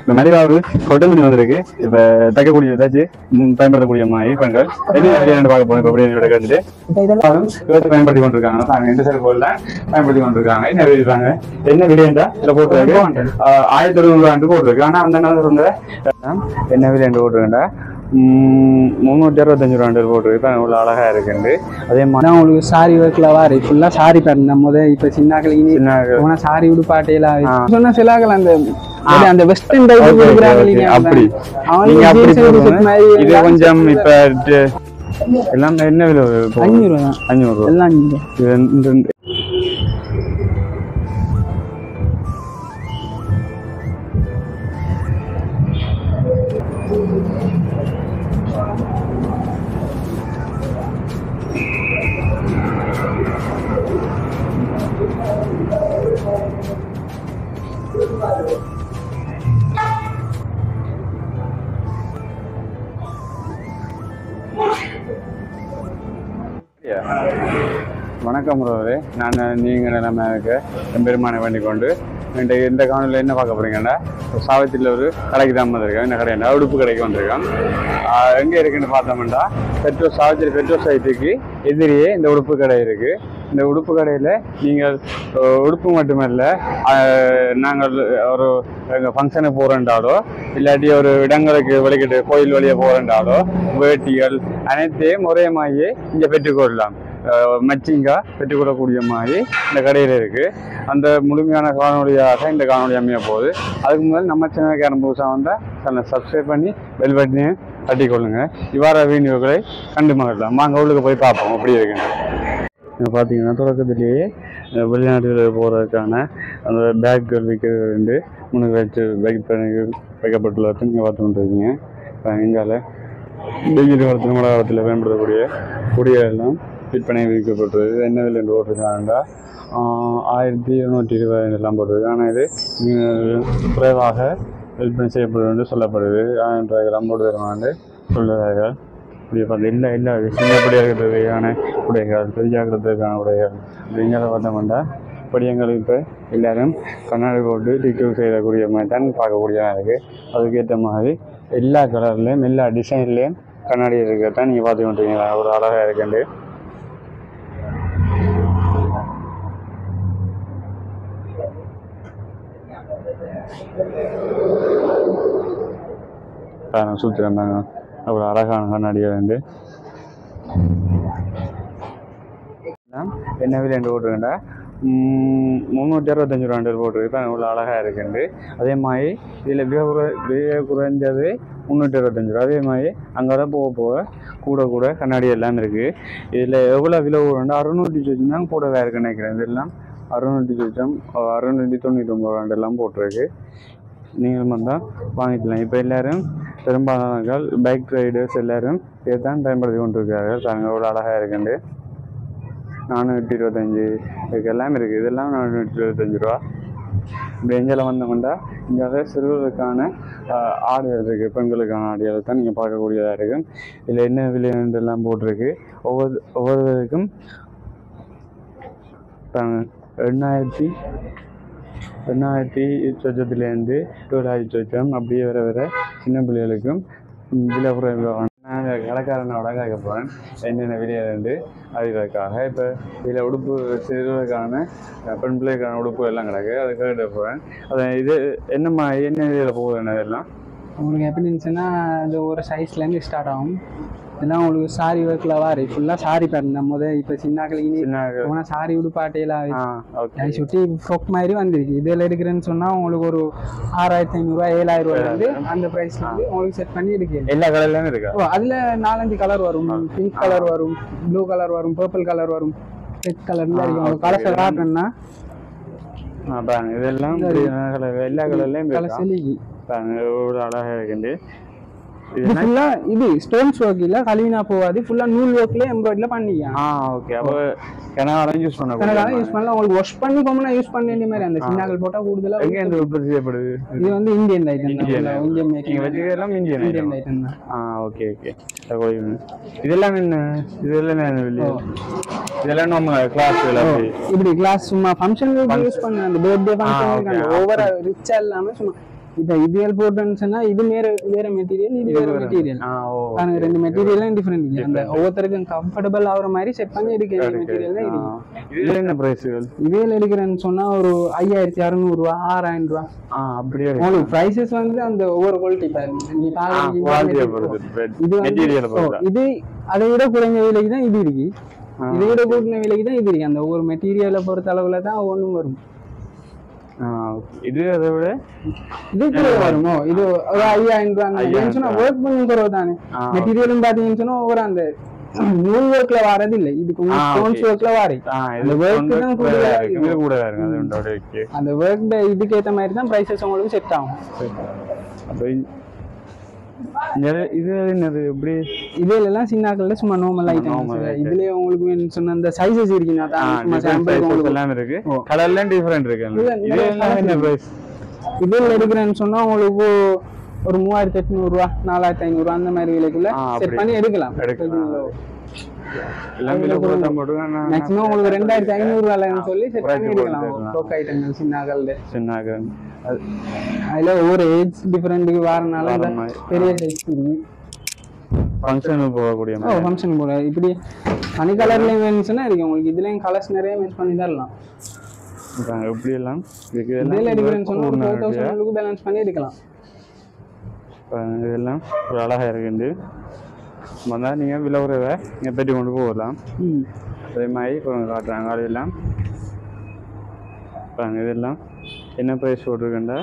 இந்த மலிவாவு கொட்டல் துணி வந்திருக்கு இப்ப தைக்கக்கூடிய ஏதாச்சும் ம், பயன்படுத்தக்கூடிய மாதிரி பெண்கள் என்ன விளையாண்டு பார்க்க போறோம் இப்ப அப்படின்னு கேட்டுட்டு இப்போ இதெல்லாம் இவத்தை பயன்படுத்தி கொண்டிருக்காங்க பாருங்க இந்த சைடு போல பயன்படுத்தி கொண்டிருக்காங்க என்ன எழுதிருக்காங்க என்ன விலையண்டா இதுல போட்டுருக்கு ஆஹ் ஆயிரத்தி அறுநூறு ரூபாய் போட்டிருக்கு ஆனா அந்த என்ன சொல்ற என்ன விலையண்டு போட்டிருக்கா முந்நூற்றி அறுபத்தஞ்சு ரூபாய் போட்டிருக்கு இப்ப இவ்வளவு அழகா இருக்குண்டு அதே மாதிரி அதான் உங்களுக்கு சாரி ஒர்க்ல வாரு ஃபுல்லா சாரி பேட்டர்ன் முத இப்ப சின்னாக்கள் இனி சின்ன போனா சாரி உடுப்பாட்டையெல்லாம் ஆ. சொன்ன சிலாக்கள் அந்த அப்படியே அந்த வெஸ்டர்ன் டைப் Okay, okay, கொடுக்குறாங்க okay. இல்லைங்க அப்படி அவங்களுக்கு நீங்க அப்படி jeans and போடுங்க. t-shirt மாதிரி இது எல்லாம் கொஞ்சம் இப்ப ட- எல்லாம் என்ன விலை போகுது? அஞ்சூறு ரூபா தான் அஞ்சூறு ரூபா எல்லாம் அஞ்சூறு ரூபா. இது இந்த இந்த- வணக்கம் உறவுகளே நான் நீங்கள் நிலைமை இருக்க எம்பெருமானை வேண்டிக் கொண்டு இன்றைக்கு இந்த காணொலியில் என்ன பார்க்க போறீங்கன்னா சாவத்தில் ஒரு கடைக்கு தான் வந்திருக்கேன் இந்த கடை உடுப்பு கடைக்கு வந்திருக்கேன் ஆஹ் எங்கே இருக்குன்னு பார்த்தோம்னா பெட்ரோல் சாவத்தில் பெட்ரோல் சைட்டுக்கு எதிரியே இந்த உடுப்பு கடை இருக்கு இந்த உடுப்பு கடையில் நீங்கள் அஹ், உடுப்பு மட்டுமல்ல ஆஹ், நாங்கள் ஒரு எங்கள் ஃபங்க்ஷனுக்கு போகிறேன்டாலோ இல்லாட்டி ஒரு இடங்களுக்கு வெளிக்கிட்டு கோயில் வழியாக போகிறேன்டாலோ வேட்டிகள் அனைத்தையும் ஒரே மாதிரியே இங்கே பெற்றுக்கொள்ளலாம் மச்சிங்கா பெற்றுக்கொள்ளக்கூடிய மாதிரி இந்த கடையில் இருக்குது அந்த முழுமையான காணொலியாக இந்த காணொலி அமைய போகுது அதுக்கு முதல் நம்ம சேனலுக்கு யாரும் புதுசாக வந்தால் சேனலை சப்ஸ்கிரைப் பண்ணி பெல் பட்டனையும் தட்டிக்கொள்ளுங்க இவ்வாறு வீடியோக்களை கண்டு மகிழலாம் வாங்க உள்ளுக்கு போய் பார்ப்போம் அப்படி இருக்குன்னு இங்க பார்த்தீங்கன்னா தொடக்கத்திலேயே அஹ், வெளிநாடுகளுக்கு போகிறதுக்கான அந்த பேக்குகள் விற்கிறது வந்து முன்னுக்கு வச்சு பைக் பண்ணி வைக்கப்பட்டுள்ளது நீங்கள் பார்த்து கொண்டிருக்கீங்க இப்போ எங்கால வெயில் காலத்தில் மழை காலத்தில் பயன்படுத்தக்கூடிய குடிகள் எல்லாம் விற்பனை விற்கப்பட்டது என்ன விலை என்று போட்டிருக்காங்கன்னா ஆயிரத்தி இருநூற்றி இருபது எல்லாம் போட்டிருக்கு ஆனால் இது மிக குறைவாக விற்பனை செய்யப்படுவது என்று சொல்லப்படுது ஆயிரம் ரூபாய்க்கெல்லாம் போடுவதற்கான சொல்லுகிறார்கள் இப்படி பார்த்து இல்லை இல்லை சின்னப்படியாக இருக்கிறதுக்கான உடைகள் பெரியாகிறதுக்கான உடைகள் அப்படிங்கிறத பார்த்தோம்னா இப்படி எங்களுக்கு இப்போ எல்லாரும் கண்ணாடி போட்டு டிக்கெட் செய்யக்கூடிய மாதிரி தான் பார்க்கக்கூடியதாக இருக்குது அதுக்கேற்ற மாதிரி எல்லா கலர்லேயும் எல்லா டிசைன்லேயும் கண்ணாடி இருக்கிறதான் நீங்கள் பார்த்து கொண்டிருக்கீங்களா ஒரு அழகாக இருக்குண்டு பாருங்க சுற்றுறேன் பாருங்க ஒரு அழகான கண்ணாடியை வந்து என்ன விலை என்று போட்டிருக்கேன்டா முந்நூற்றி அறுபத்தஞ்சு ரூபா போட்டிருக்கு இப்போ இவ்வளோ அழகாக இருக்குண்டு அதே மாதிரி இதில் மிக குறை மிக குறைஞ்சது முந்நூற்றி அறுபத்தஞ்சு ரூபா அதே மாதிரி அங்கே வர போக போக கூட கூட கண்ணாடி எல்லாம் இருக்குது இதில் எவ்வளோ விலை வரும்னா அறுநூற்றி சொச்சம் தான் கூட வேறு நினைக்கிறேன் இதெல்லாம் அறுநூற்றி சொச்சம் அறுநூற்றி தொண்ணூற்றி ஒம்பது ரூபாண்டு எல்லாம் போட்டிருக்கு நீங்கள் வந்தால் வாங்கிக்கலாம் இப்போ எல்லாரும் பெரும்பாலானவர்கள் பைக் ரைடர்ஸ் எல்லாரும் இதை தான் பயன்படுத்தி கொண்டிருக்கிறார்கள் பாருங்க எவ்வளோ அழகாக இருக்குண்டு நானூற்றி இருபத்தஞ்சி இதுக்கு எல்லாம் இருக்குது இதெல்லாம் நானூற்றி இருபத்தஞ்சி ரூபா இப்படி எங்கேல வந்தோம்னா இங்கே சிறுவர்களுக்கான ஆஹ், ஆடைகள் இருக்குது பெண்களுக்கான ஆடைகள் தான் நீங்கள் பார்க்கக்கூடியதாக இருக்கும் இதில் என்ன விலைன்னு எல்லாம் போட்டிருக்கு ஒவ்வொரு ஒவ்வொருவருக்கும் பாருங்க, எண்ணாயிரத்தி எண்ணாயிரத்தி சொச்சத்துலேருந்து ஏழாயிரத்தி சொச்சம் அப்படியே வர வர சின்ன பிள்ளைகளுக்கும் ம், விலை குறைவான நான் கடைக்காரனோட கேட்க போகிறேன் என்னென்ன விலையிலேருந்து அறிவதற்காக இப்போ இதில் உடுப்பு சிறுவருக்கான அஹ், பெண் பிள்ளைக்கான உடுப்பு எல்லாம் கிடக்கு அதை கேட்டு போகிறேன் அதை இது என்னம்மா என்ன இதில் போகுதுன்னு இதெல்லாம் உங்களுக்கு எப்படி இருந்துச்சுன்னா அது ஒரு சைஸ்லேருந்து ஸ்டார்ட் ஆகும் இதெல்லாம் உங்களுக்கு சாரி ஒர்க்கில் வாரு ஃபுல்லாக சாரி பேட்டர்ன் தான் முத இப்போ சின்னாக்கள் இனி சின்ன போனால் சாரி உடுப்பாட்டையெல்லாம் ஆ ஓகே அதை சுற்றி ஃப்ராக் மாதிரி வந்துருக்கு இதில் எடுக்கிறேன்னு சொன்னால் உங்களுக்கு ஒரு ஆறாயிரத்தி ஐநூறுரூவா ஏழாயிரம் ரூபாயிலேருந்து அந்த ப்ரைஸ்ல இருந்து உங்களுக்கு செட் பண்ணி எடுக்கலாம் எல்லா கடையிலும் இருக்கா ஓ அதில் நாலஞ்சு கலர் வரும் பிங்க் கலர் வரும் ப்ளூ கலர் வரும் பர்பிள் கலர் வரும் ரெட் கலர்ல ஆ, இருக்கும் okay. கலர்ஸை காட்டுறேன்னா ஆ பாருங்க இதெல்லாம் இந்த இப்படி கலர் எல்லா கலர்லேயும் கலர் இருக்கா செலிகி பாருங்க எவ்வளோ அழகாக இருக்குது இது இது என்ன ஃபுல்லா இது ஸ்டோன்ஸ் ஒர்க் இல்ல கலினா போகாது ஃபுல்லா நூல் ஒர்க்ல எம்ப்ராய்டரில பண்ணிக்கலாம் ஆ ஓகே அப்போ கனகாலம் யூஸ் கனகால பண்ண யூஸ் பண்ணலாம் உங்களுக்கு வாஷ் பண்ணி கொம்பனா யூஸ் பண்ண வேண்டிய மாதிரி அந்த சின்னாக்கள் போட்டா கூடுதலா எங்க இருந்து உற்பத்தி செய்யப்படுது இது வந்து இந்தியன் ஐட்டம் Indian தான் இந்தியன் நீங்க மேக்கிங் வச்சுக்கலாம் இந்தியன் இந்தியன் ஐட்டம் தான் ஆ ஓகே ஓகே இதெல்லாம் என்ன இதெல்லாம் என்ன வெளியே இதெல்லாம் நம்ம கிளாஸ் எல்லாம் இப்படி கிளாஸ் சும்மா ஃபங்க்ஷனுக்கு யூஸ் பண்ண அந்த பர்த்டே ஃபங்க்ஷனுக்கு அந்த ஓவரா ரிச்சா இல்லாம சும்மா இப்போ இதுவல் போட்டோன்னு இது வேற வேற மெட்டீரியல் இது வேற மெட்டீரியல் ஆ ஓ பாருங்க ரெண்டு மெட்டீரியலும் டிஃப்ரெண்ட் இருக்கு அந்த ஒவ்வொருத்தருக்கும் கம்ஃபர்டபுள் ஆகுற மாதிரி செட் பண்ணி எடுக்கிற மெட்டீரியல் தான் இருக்கு இதுல என்ன பிரைஸ்கள் இதுவேல எடுக்கிறேன்னு சொன்னா ஒரு ஐயாயிரத்தி அறுநூறுவா ஆறாயிரம் ரூபா ஆ அப்படியே இருக்கு உங்களுக்கு ப்ரைஸஸ் வந்து அந்த ஒவ்வொரு குவாலிட்டி நீ குவாலிட்டியை பாக்குறீங்க பொறுத்து இது வந்து மெட்டீரியலை ஓ, பொறுத்து இது அதை விட குறைஞ்ச விலைக்கு தான் இது இருக்கு இதை விட கூட்டின விலைக்கு தான் இது இருக்கு அந்த ஒவ்வொரு மெட்டீரியலை பொறுத்த அளவுல தான் ஒன்றும் வரும் ஆ, இது அதை விட இது குறைவு வருமோ இது ஒரு ஐயாயிரம் ரூபா அந்த ஐயாயிரம் சொன்னா ஒர்க் பண்ணி குறைவு தானே ஆ, மெட்டீரியலும் பாத்தீங்கன்னு சொன்னா ஒவ்வொரு அந்த நூல் ஒர்க்ல வரது இல்லை இது கொஞ்சம் ஆ, ஸ்டோன்ஸ் okay. ஒர்க்ல வாரி ஆ, அந்த இது work வந்து தான் கூடவா கூடுதலா இருக்கு. இது இருக்கும். கூடவா இருக்கு. அது உண்டோட இருக்கு. அந்த ஒர்க் இதுக்கு ஏத்த மாதிரி தான் ப்ரைஸஸ் உங்களுக்கு செட் ஆகும் அப்ப இ- இது- இது என்னது எப்படி இதுல எல்லாம் சின்னாக்கள்ல சும்மா நார்மல் normal ஐட்டம்ஸ் item. இதுலயே உங்களுக்கு வேணும்னு சொன்ன அந்த சைஸஸ் இருக்குன்னா ஆ, தான் சும்மா different சாம்பிள் sizes உங்களுக்கு எல்லாம் இருக்கு ஓ. கலர்லாம் டிஃபரெண்ட் இருக்கு இல்ல, இது நிறைய எல்லாம் என்ன colours பிரைஸ் இதில் எடுக்கிறேன்னு சொன்னா உங்களுக்கு ஒரு மூவாயிரத்தி எட்நூறுரூவா நாலாயிரத்தி ஐநூறுரூவா அந்த மாதிரி விலைக்குள்ள ஆ, செட் அப்படி. பண்ணி எடுக்கலாம் எடுக்கலாம். எல்லாம் விலை கூட தான் போட்டுருக்காங்க. மேக்ஸிமம் உங்களுக்கு ரெண்டாயிரத்தி ஐநூறுரூவாலன்னு சொல்லி செட் பண்ணி குறைச்சு எடுக்கலாம் போட்டுக்கலாம். டோக் ஐட்டங்கள் சின்னாக்கள்ல சின்ன ஆகுறது. அது அதுல ஒவ்வொரு ஏஜ் டிஃபரெண்ட்டுக்கு வரனால வர இந்த மாதிரி. பெரிய சைஸ் இருக்கு ஃபங்க்ஷனுக்கு போகக்கூடிய ஓ மாதிரி ஃபங்க்ஷன் போல இப்படி தனி கலர்லயும் வேணுச்சுன்னா இருக்கு உங்களுக்கு இதுலயும் கலர்ஸ் நிறைய மேட்ச் பண்ணி தரலாம் இருக்காங்க. எப்படி எல்லாம் இருக்கு இதில் எடுக்கிறேன்னு சொன்னா ஒரு ஃபோர் இதெல்லாம் தௌசண்ட் பேலன்ஸ் பண்ணி எடுக்கலாம் பாருங்க, இதெல்லாம் ஒரு அழகா இருக்குது வந்தா நீங்க விலை உறவை நீங்க பெட்டி கொண்டு போகலாம் ம் அதே மாதிரி இப்போ காட்டுறாங்க அதெல்லாம் பாருங்க இதெல்லாம் என்ன ப்ரைஸ் போட்டிருக்கேன்டா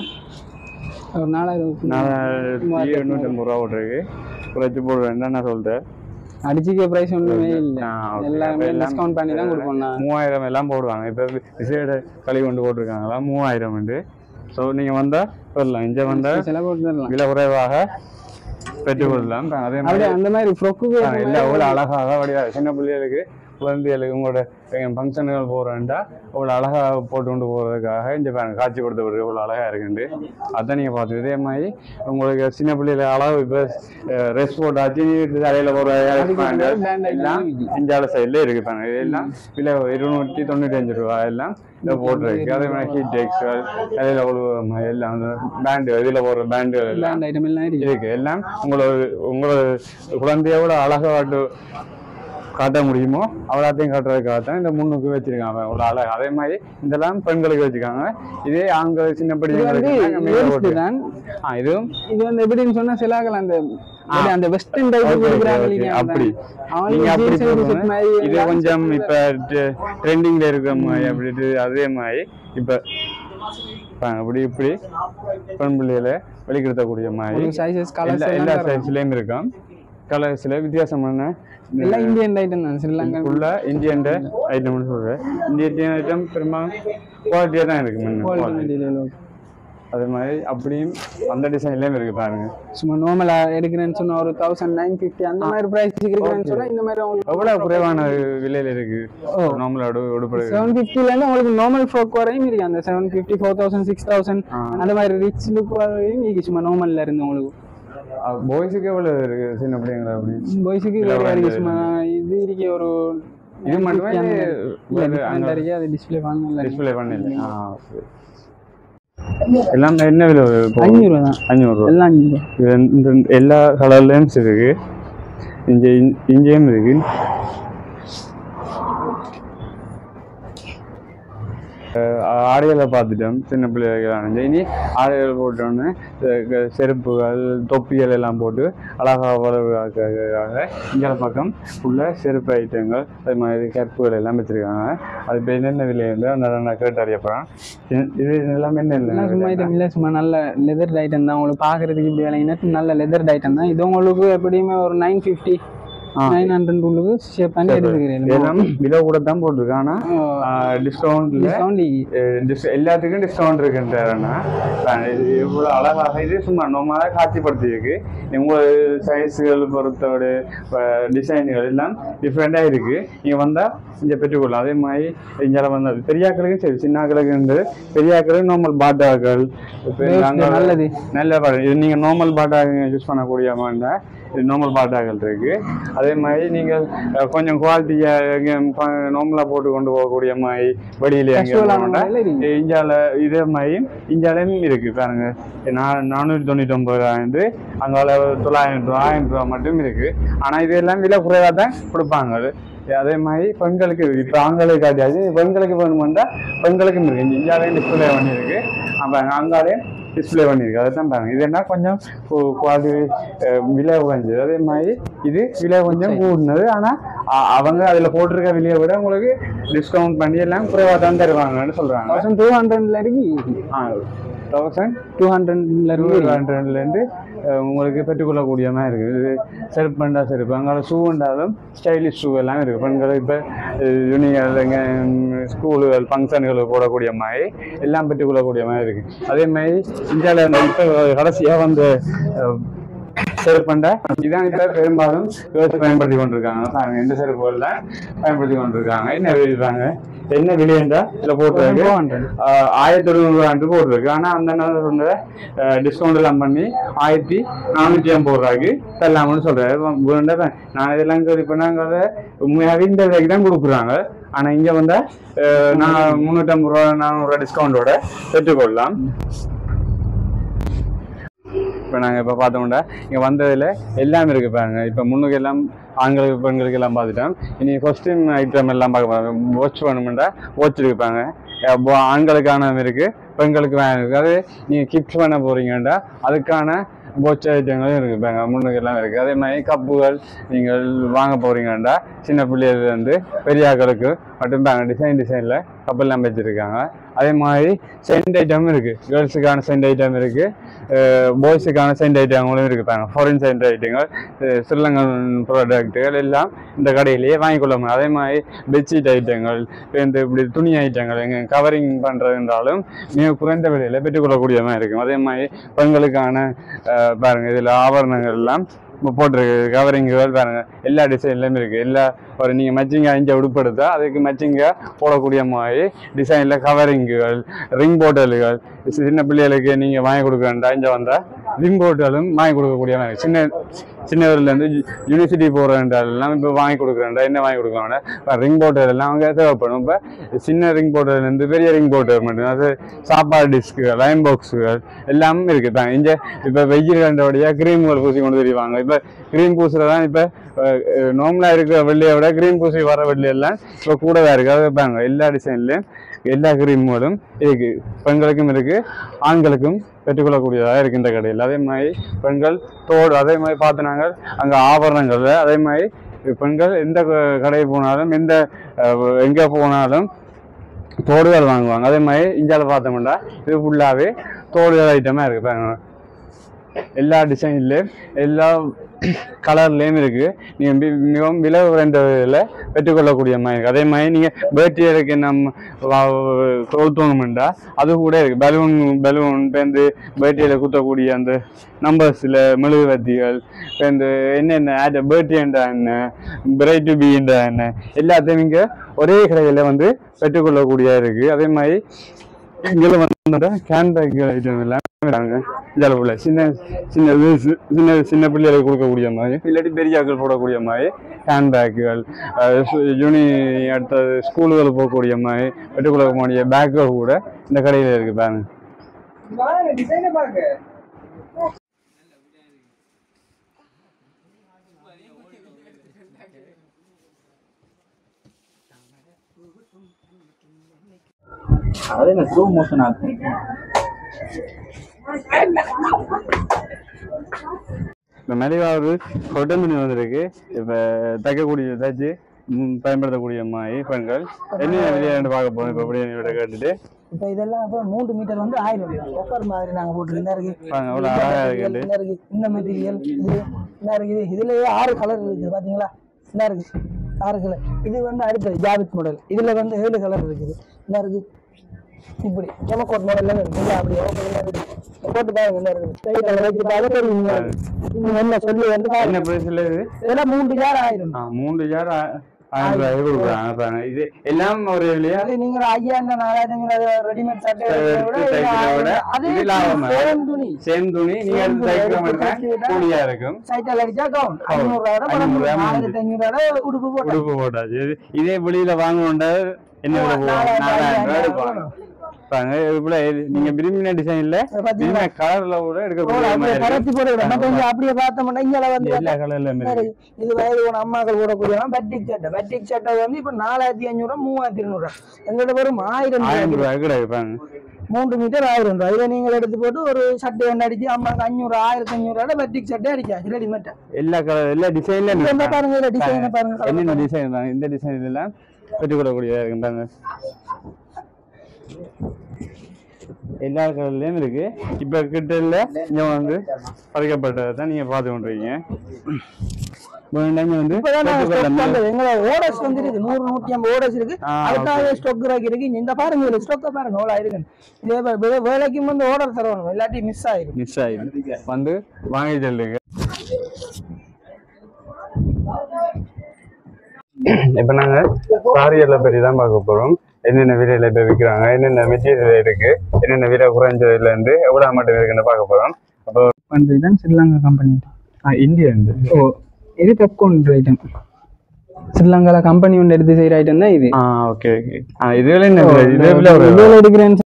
ஒரு நாலாயிரம் நாலாயிரத்தி எண்ணூற்றம்பது ரூபா போட்டிருக்கு குறைச்சி போடுவேன் நான் சொல்லிட்டேன் அடிச்சுக்க ப்ரைஸ் ஒண்ணுமே இல்லை ஆ, okay. எல்லாமே அப்ப எல்லாம் டிஸ்கவுண்ட் பண்ணி தான் கொடுப்போம் நான் மூவாயிரம் எல்லாம் போடுவாங்க இப்போ விசேட களி கொண்டு போட்டிருக்காங்களா மூவாயிரம் உண்டு ஸோ நீங்கள் வந்தால் வரலாம் இங்கே வந்தால் சில போட்டு தரலாம் விலை குறைவாக பெற்றுக்கொள்ளலாம் அதே மாதிரி அப்படியே அந்த மாதிரி ஃப்ரொக்கு ஆ, எல்லாம் அவ்வளோ அழகாக வடிவா சின்ன பிள்ளைகளுக்கு குழந்தைகளுக்கு உங்களோட ஃபங்க்ஷனுகள் போகிறேன்டா அவ்வளோ அழகாக போட்டு கொண்டு போகிறதுக்காக இந்த பாருங்க காட்சி கொடுத்த பிறகு இவ்வளோ அழகாக இருக்குண்டு அதான் நீங்கள் பார்த்து இதே மாதிரி உங்களுக்கு சின்ன பிள்ளைகள அளவு இப்போ ரெஸ் போட்டாச்சு தலையில் போகிற அதுக்கு வந்து band item எல்லாம் இருக்கு. இந்தியாவில் சைடில் இருக்கு பாருங்க இதெல்லாம் விலை இருநூற்றி தொண்ணூற்றி அஞ்சு ரூபா எல்லாம் இதை போட்டிருக்கு அதே மாதிரி ஹீட் டெக்ஸ்கள் அதில் அவ்வளோ எல்லாம் பேண்டு இதில் போடுற பேண்டுகள் எல்லாம் பிராண்ட் ஐட்டம் எல்லாம் இருக்கு இருக்கு எல்லாம் உங்களோட உங்களோட குழந்தையோட அழகாட்டு காட்ட முடியுமோ அவ்வளோத்தையும் காட்டுறதுக்காக தான் இந்த முன்னுக்கு வச்சிருக்காங்க அவ்வளோ அழகு அதே மாதிரி இதெல்லாம் பெண்களுக்கு வச்சிருக்காங்க இதே ஆண்கள் சின்ன இது வந்து ladies படிக்க தான் ஆ இதுவும் இது வந்து எப்படின்னு சொன்னா சிலாக்கள் அந்த அப்படியே அந்த வெஸ்டர்ன் டைப் Okay, கொடுக்குறாங்க okay, இல்லையா அப்படி அவங்களுக்கு நீங்க அப்படி jeans and போடுங்க. t-shirt மாதிரி இது எல்லாம் கொஞ்சம் இப்ப ட்ரெண்டிங்ல இருக்கிற மாதிரி அப்படிட்டு அதே மாதிரி இப்ப பாருங்க, அப்படி இப்படி பெண் பிள்ளைகளை வெளிப்படுத்தக்கூடிய மாதிரி ஒரு sizes, colours எல்லா எல்லாம் எல்லா தரலாம். சைஸ்லயும் இருக்கும் கலர்ஸ்ல வித்தியாசமான எல்லாம் இந்தியன் ஐட்டம் தான் ஸ்ரீலங்கா உள்ள இந்தியன் ஐட்டம்னு சொல்றேன் இந்தியன் ஐட்டம் பெரும்பாலும் குவாலிட்டியா தான் இருக்கு முன்ன குவாலிட்டி quality. மெட்டீரியல் அதே மாதிரி அப்படியும் அந்த டிசைன்லயும் இருக்கு பாருங்க சும்மா நார்மலா எடுக்கிறேன்னு சொன்னா ஒரு தௌசண்ட் நைன் ஃபிஃப்டி அந்த மாதிரி ப்ரைஸ் இருக்கிறேன்னு சொன்னா இந்த மாதிரி உங்களுக்கு எவ்வளவு குறைவான விலையில இருக்கு நார்மலா உடுப்படுது செவன் ஃபிஃப்டில இருந்து உங்களுக்கு நார்மல் ஃப்ரோக் வரையும் இருக்கு அந்த seven fifty four thousand six thousand ஆ. அந்த மாதிரி ரிச் லுக் வரையும் இருக்கு சும்மா நார்மல்ல இருந்து உங்களுக்கு பாய்ஸுக்கு எவ்வளவு இருக்கு சின்ன பிள்ளைங்களா அப்படி பாய்ஸுக்கு இல்ல, வேற இருக்கு வேற சும்மா இது இருக்கு ஒரு இது மட்டுமே 950 அந்த மாதிரி. இல்ல, வேற different அங்க இருக்கு அது டிஸ்பிளே பண்ணல டிஸ்பிளே பண்ணல ஆ சரி. எல்லாம் என்ன விலை இப்போ? அஞ்சூறு ரூபா தான் அஞ்சூறு ரூபா எல்லாம் அஞ்சு ரூபா இது இந்த இந்த எல்லா கலர்லேயும் இருக்கு இங்கே இங்கேயும் இருக்கு அஹ் ஆடைகளை பார்த்துட்டோம் சின்ன பிள்ளைகள் அணிஞ்சு இனி ஆடைகள் போட்டோன்னே அஹ் செருப்புகள் தொப்பிகள் எல்லாம் போட்டு அழகாக வளர்க்காக இங்கே பக்கம் ஃபுல்லாக செருப்பு ஐட்டங்கள் அது மாதிரி கற்புகள் எல்லாம் வச்சுருக்காங்க அது இப்போ என்னென்ன விலை வந்து அந்த நான் கேட்டு அறியப்படுறேன் இது எல்லாமே என்ன எல்லாம் சும்மா இல்லை ஐட்டம் இல்லை சும்மா நல்ல லெதர் ஐட்டம் தான் உங்களுக்கு பார்க்கறதுக்கு இப்படி விலைங்கன்னா நல்ல லெதர் ஐட்டம் தான் இது உங்களுக்கு எப்படியுமே ஒரு நைன் ஃபிஃப்டி ஆ. நைன் ஹண்ட்ரட் உங்களுக்கு ஷேப் பண்ணி எடுத்துக்கிறேன் எல்லாம் விலை கூட தான் போட்டிருக்காங்க ஆனால் டிஸ்கவுண்ட்ல டிஸ்கவுண்ட் டிஸ் எல்லாத்துக்கும் டிஸ்கவுண்ட் இருக்குன்றாருன்னா இது இவ்வளோ அழகாக இது சும்மா நம்மளாக காட்சிப்படுத்தியிருக்கு உங்கள் சைஸுகள் பொறுத்தோட டிசைன்கள் எல்லாம் டிஃப்ரெண்ட்டாக இருக்கு நீங்கள் வந்தால் இங்கே பெற்றுக்கொள்ளலாம் அதே மாதிரி இங்கே வந்து பெரியாக்களுக்கும் சரி சின்னாக்களுக்கு பெரியாக்களுக்கு நார்மல் பாட்டாக்கள் இப்போ Best, நாங்கள் நல்லது. நல்ல பாட்டு இது நீங்கள் நார்மல் பாட்டா யூஸ் பண்ணக்கூடிய மாதிரி நார்மல் பாட்டாக்கள் இருக்கு அதே மாதிரி நீங்கள் அஹ், கொஞ்சம் குவாலிட்டியாக நார்மலாக போட்டு கொண்டு போகக்கூடிய மாதிரி வெளியில Casual ஆன முறையில இருக்கு. எங்கே இந்தியாவில் இதே மாதிரி இந்தியாவிலையும் இருக்கு பாருங்க நா- நானூற்றி தொண்ணூற்றி ஒன்பது ரூபாய்ந்து அங்கால தொள்ளாயிரம் ரூபா ஆயிரம் ரூபா மட்டும் இருக்கு ஆனால் இதெல்லாம் விலை குறைவாக தான் கொடுப்பாங்க அதே மாதிரி பெண்களுக்கு இப்போ ஆண்களுக்கு காட்டியாச்சு பெண்களுக்கு வேணுமெண்டா பெண்களுக்கும் இருக்கு இங்க இந்தியாவிலையும் டிஸ்பிளே பண்ணியிருக்கு அப்போ அங்காலையும் டிஸ்பிளே பண்ணியிருக்கு அதை தான் பாருங்க இது என்ன கொஞ்சம் குவாலிட்டி விலை குறைஞ்சது அதே மாதிரி இது விலை கொஞ்சம் கூடினது ஆனால் அவங்க அதில் போட்டிருக்க விலையை விட உங்களுக்கு டிஸ்கவுண்ட் பண்ணி எல்லாம் குறைவாக தான் தருவாங்கன்னு சொல்கிறாங்க தௌசண்ட் டூ ஹண்ட்ரட்ல இருக்கு தௌசண்ட் டூ ஹண்ட்ரட்ல இருக்கு ஹண்ட்ரட்லேருந்து உங்களுக்கு பெற்றுக்கொள்ளக்கூடிய மாதிரி இருக்குது இது செருப்புண்டா செருப்பு அங்கே ஷூண்டாலும் ஸ்டைலிஷ் ஷூ எல்லாம் இருக்குது பெண்கள் இப்போ யூனிகள் இங்கே ஸ்கூலுகள் ஃபங்க்ஷன்களுக்கு போடக்கூடிய மாதிரி எல்லாம் பெற்றுக்கொள்ளக்கூடிய மாதிரி இருக்குது அதே மாதிரி இந்தியாவில் இப்போ கடைசியாக வந்து அஹ், செருப்பண்டை இதான் இப்போ பெரும்பாலும் யோசிச்சு பயன்படுத்தி கொண்டிருக்காங்க பாருங்க இந்த செருப்புகள் தான் பயன்படுத்தி கொண்டிருக்காங்க என்ன விளைவிப்பாங்க என்ன விலையண்டா இதில் போட்டுருக்கு 400. ஆயிரத்தி தொண்ணூறு போட்டிருக்கு ஆனால் அந்த நேரம் சொன்ன டிஸ்கவுண்ட் எல்லாம் பண்ணி ஆயிரத்தி நானூற்றி ஐம்பது ரூபாய்க்கு தரலாம்னு சொல்கிறாரு நான் இதெல்லாம் கேள்வி பண்ணாங்க உண்மையாகவே இந்த விலைக்கு தான் கொடுக்குறாங்க ஆனால் இங்கே வந்தால் நான் முந்நூற்றம்பது ரூபா நானூறுரூவா டிஸ்கவுண்டோட பெற்றுக்கொள்ளலாம் இப்போ நாங்கள் இப்போ பார்த்தோம்னா இங்கே வந்ததில் எல்லாமே இருக்குது பாருங்க இப்போ முன்னுக்கு எல்லாம் ஆண்களுக்கு பெண்களுக்கு எல்லாம் பார்த்துட்டோம் இனி கொஸ்டின் ஐட்டம் எல்லாம் பார்க்க போகிறோம் வாட்ச் வேணுமெண்டா வாட்ச் இருப்பாங்க ஆண்களுக்கான இருக்குது பெண்களுக்கு வேணும் இருக்குது அது நீங்கள் கிஃப்ட் பண்ண போகிறீங்கண்டா அதுக்கான வாட்ச் ஐட்டங்களும் இருக்குது பாருங்க முன்னுக்கு எல்லாம் இருக்குது அதே மாதிரி கப்புகள் நீங்கள் வாங்க போகிறீங்கண்டா சின்ன பிள்ளைகள் வந்து பெரியாக்களுக்கு மட்டும் பாருங்க டிசைன் டிசைனில் கப்பல்லாம் வச்சுருக்காங்க அதே மாதிரி சென்ட் ஐட்டம் இருக்குது கேர்ள்ஸுக்கான சென்ட் ஐட்டம் இருக்குது பாய்ஸுக்கான சென்ட் ஐட்டங்களும் இருக்குது பாருங்க ஃபாரின் சென்ட் ஐட்டங்கள் அஹ் ஸ்ரீலங்கன் ப்ராடக்ட்டுகள் எல்லாம் இந்த கடையிலேயே வாங்கிக்கொள்ள முடியும் அதே மாதிரி பெட்ஷீட் ஐட்டங்கள் இப்போ இந்த இப்படி துணி ஐட்டங்கள் எங்கே கவரிங் பண்ணுறதுன்றாலும் மிக குறைந்த விலையில் பெற்றுக்கொள்ளக்கூடிய மாதிரி இருக்கும் அதே மாதிரி பெண்களுக்கான அஹ், பாருங்க இதில் ஆபரணங்கள் எல்லாம் இப்போ போட்டிருக்கு கவரிங்குகள் பாருங்க எல்லா டிசைன்லையும் இருக்குது எல்லா ஒரு நீங்கள் மச்சிங்காக இங்கே உடுப்படுத்தா அதுக்கு மச்சிங்காக போடக்கூடிய மாதிரி டிசைனில் கவரிங்குகள் ரிங் போட்டல்கள் சின்ன பிள்ளைகளுக்கு நீங்கள் வாங்கி கொடுக்குறேன்டா இங்கே வந்தால் ரிங் போட்டலும் வாங்கி கொடுக்கக்கூடிய மாதிரி சின்ன சின்னவர்லேருந்து யூனிவர்சிட்டி போகிறேன்டாலாம் இப்போ வாங்கி கொடுக்குறேன்டா என்ன வாங்கி கொடுக்குறாங்க ரிங் போட்டல் எல்லாம் அவங்க தேவைப்படும் இப்போ சின்ன ரிங் போட்டர்லேருந்து பெரிய ரிங் போட்டர் மட்டும் அது சாப்பாடு டிஸ்க்குகள் லைன் பாக்ஸுகள் எல்லாமே இருக்குது இப்போ இங்கே இப்போ வெயில் கண்டபடியாக க்ரீம்கள் பூசி கொண்டு தெரிவாங்க இப்போ க்ரீம் பூசுறது தான் இப்போ நார்மலாக இருக்கிற வெள்ளியை விட க்ரீம் பூசி வர வெள்ளியெல்லாம் இப்போ கூடவே இருக்குது அதை வைப்பாங்க எல்லா டிசைன்லேயும் எல்லா க்ரீம்களும் இருக்குது பெண்களுக்கும் இருக்குது ஆண்களுக்கும் பெற்றுக்கொள்ளக்கூடியதாக இருக்குது இந்த கடையில் அதே மாதிரி பெண்கள் தோடு அதே மாதிரி பார்த்து நாங்கள் அங்கே ஆபரணங்கள் அதே மாதிரி பெண்கள் எந்த க- கடைக்கு போனாலும் எந்த அஹ், எங்கே போனாலும் தோடுகள் வாங்குவாங்க அதே மாதிரி இந்தியாவில் பார்த்தோம்னா இது ஃபுல்லாகவே தோடுகள் ஐட்டமாக இருக்குது பாருங்க எல்லா டிசைன்லேயும் எல்லா கலர்லேயும் இருக்குது நீங்கள் மிகவும் விலை குறைந்ததில் பெற்றுக்கொள்ளக்கூடிய மாதிரி இருக்குது அதே மாதிரி நீங்கள் பேர்த்டேக்கு நம்ம கொளுத்தணுமெண்டா அது கூட இருக்குது பலூன் பலூன் பேருந்து பேர்த்டேல குத்தக்கூடிய அந்த நம்பர்ஸில் மெழுகுவர்த்திகள் பேருந்து என்னென்ன ஆட் பேர்த்டேண்டா என்ன பிரைட் டு பீண்டா என்ன எல்லாத்தையும் இங்கே ஒரே கடையில் வந்து பெற்றுக்கொள்ளக்கூடிய இருக்குது அதே மாதிரி இங்கே வந்து கேன்பேக் ஐட்டம் எல்லாம் விடாங்க ஜலப்புல சின்ன சின்ன இது சி- சின்ன சின்ன பிள்ளைகளுக்கு கொடுக்கக்கூடிய மாதிரி இல்லாட்டி பெரியாக்கள் போடக்கூடிய மாதிரி ஹேண்ட்பேக்குகள் யூனி அடுத்தது ஸ்கூலுகள் போகக்கூடிய மாதிரி பெற்றுக்கொள்ளக்கூடிய பேக்குகள் கூட இந்த கடையில் இருக்கு பாருங்க அது என்ன ஸ்லோ மோஷன் ஆகும் இப்போ மெலிவாவது கொட்டன் துணி வந்திருக்கு இப்போ தைக்கக்கூடிய தைச்சு ம், பயன்படுத்தக்கூடிய மாதிரி பெண்கள் என்ன விளையாண்டு பார்க்க போகிறோம் இப்போ அப்படியே என்னோட கேட்டுட்டு இப்போ இதெல்லாம் இப்போ மூன்று மீட்டர் வந்து ஆயிரம் ஒப்பர் மாதிரி நாங்கள் போட்டுருந்தா இருக்கு பாருங்க, எவ்வளவு அழகா இந்த இருக்குது. material, இந்த இருக்கு இந்த மெட்டீரியல் இது என்ன இருக்குது இதுலயே ஆறு கலர் இருக்குது பாத்தீங்களா என்ன இருக்கு ஆறு கலர் இது வந்து அடுத்தது ஜாவித் மாடல் இதுல வந்து ஏழு கலர் இருக்குது என்ன இருக்கு இப்படி ஜமக்கோட் மாடல்ல இருக்கு இல்ல அப்படி open ஆ இருக்கு. போட்டு பாருங்க என்ன இருக்கு கை கலர் வச்சு பார்த்தா தெரியும் நீங்க என்ன சொல்லி வந்து என்ன பாருங்க ப்ரைஸில் இது இதெல்லாம் மூன்று ஜார் ஆயிரம் ஆ மூன்று ஜார் ஆயிரம் ரூபாய்க்கு கொடுக்குறாங்க பாருங்க. இது எல்லாம் ஒரு இல்லையா அது நீங்க ஐயாயிரம் நாலாயிரம் ரெடிமேட் சட்டை விட எடுத்து இது தைக்கிறத விட ஆயிரம். அது இது லாபம் தான். சேம் துணி சேம் துணி நீங்க Same எடுத்து துணி தைக்கிற எடுத்து மாதிரி தான் தைச்சிட்டா கூலியா இருக்கும் சைட்டால் அடிச்சா கவுன் ஐநூறு ரூபாய் படம் ஐநூறு ரூபாய் ஆயிரத்தி ஐநூறு ரூபாய் உடுப்பு போட்டு உடுப்பு போட்டாச்சு இது- இதே வெளியில வாங்கணுண்டா என்ன விலை போகும் நாலாயிரம் நாலாயிரம் ரூபாய் ஐயாயிரம் எடுப்பாங்க பாருங்க இதுக்குள்ள இது- நீங்க விரும்பின டிசைன்ல பாத்தீங்களா? விரும்பின கலர்ல கூட எடுக்கக்கூடிய மாதிரி அப்படியே இருக்கு. பரத்தி போட்டு மற்ற இங்க அப்படியே பார்த்தோம்னா இங்கே வந்து எல்லா கலர்லயும் இருக்கு இது வயது போன அம்மாக்கள் போடக்கூடிய பட்டிக் சட்டை பட்டிக் சட்டை வந்து இப்ப நாலாயிரத்தி ஐநூறு மூவாயிரத்தி இருநூறு எங்கள்கிட்ட வெறும் ஆயிரம் ஆயிரம் ரூபாய் ரூபாய் கிடையாது பாருங்க மூன்று மீட்டர் ஆயிரம் ரூபாய் இதை நீங்கள் எடுத்து போட்டு ஒரு சட்டை ஒன்று அடிச்சு அம்மாக்கு அஞ்சூறு ஆயிரத்தி அஞ்சூறு ரூபாய் பட்டிக் சட்டை அடிக்காது ரெடிமேட் எல்லா கலர் எல்லா டிசைன்லயும் என்ன இருக்கு. பாருங்க இதுல டிசைன் பாருங்க என்னென்ன டிசைன் தான் இந்த டிசைன் இதெல்லாம் பெற்றுக்கொள்ளக்கூடியதா இருக்கு பாருங்க எல்லா கலர்லயும் இருக்கு இப்ப கிட்ட இல்ல இங்க வந்து பதிக்கப்பட்டதை தான் நீங்க பார்த்து கொண்டிருக்கீங்க வேணும்னா இங்க வந்து இப்பதான் நான் பெற்றுக்கொள்ள stock வந்தது. எங்களோட orders வந்து இருக்கு. நூறு, நூத்தி ஐம்பது orders இருக்கு. ஆ, அதுக்காகவே stock rack இருக்கு. இந்த பாருங்க இதுல stock அ பாருங்க எவ்வளவு இருக்குன்னு. இதே வே- வே- வேலைக்கும் வந்து order தரணும் இல்லாட்டி மிஸ் ஆயிடும் மிஸ் ஆயிடும் வந்து வாங்கி செல்லுங்க இப்ப நாங்க சாரியல்ல பற்றி தான் பார்க்க போறோம் என்னென்ன விலையில இப்ப விற்கிறாங்க என்னென்ன மெட்டீரியல் இருக்கு என்னென்ன விலை குறைஞ்சதுல இருந்து எவ்வளவு மட்டும் இருக்குன்னு பார்க்க போறோம் அப்போ பண்ணுறது தான் ஸ்ரீலங்கா கம்பெனி இந்தியா இருந்து ஓ இது பெப்கோன் ஐட்டம் ஸ்ரீலங்கால கம்பெனி ஒன்று எடுத்து செய்கிற ஐட்டம் தான் இது ஆ ஓகே ஓகே ஆ இதுல என்ன விலை? இதே விலை ஒரு இதில் எடுக்கிறேன்னு